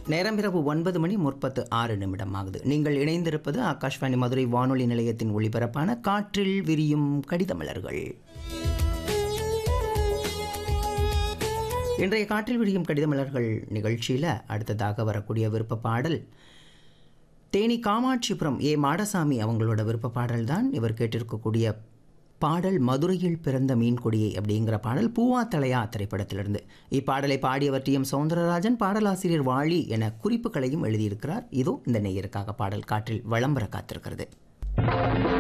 நேரம் இரவு ஒன்பது மணி முப்பத்து ஆறு நிமிடம் ஆகுது நீங்கள் இணைந்திருப்பது ஆகாஷ்வாணி மதுரை வானொலி நிலையத்தின் ஒளிபரப்பான காற்றில் விரியும் கடிதமலர்கள் இன்றைய காற்றில் விரியும் கடிதமலர்கள் நிகழ்ச்சியில் அடுத்ததாக வரக்கூடிய விருப்ப பாடல் தேனி காமாட்சிபுரம் ஏ மாடசாமி அவங்களோட விருப்ப பாடல் தான் இவர் கேட்டிருக்கக்கூடிய பாடல் மதுரையில் பிறந்த மீன்கொடியை அப்படிங்கிற பாடல் பூவா தலையா திரைப்படத்திலிருந்து இப்பாடலை பாடியவர் டி எம் சௌந்தரராஜன் பாடலாசிரியர் வாழி என குறிப்புகளையும் எழுதியிருக்கிறார் இதோ இந்த நேயருக்காக பாடல் காற்றில் வளம்பர காத்திருக்கிறது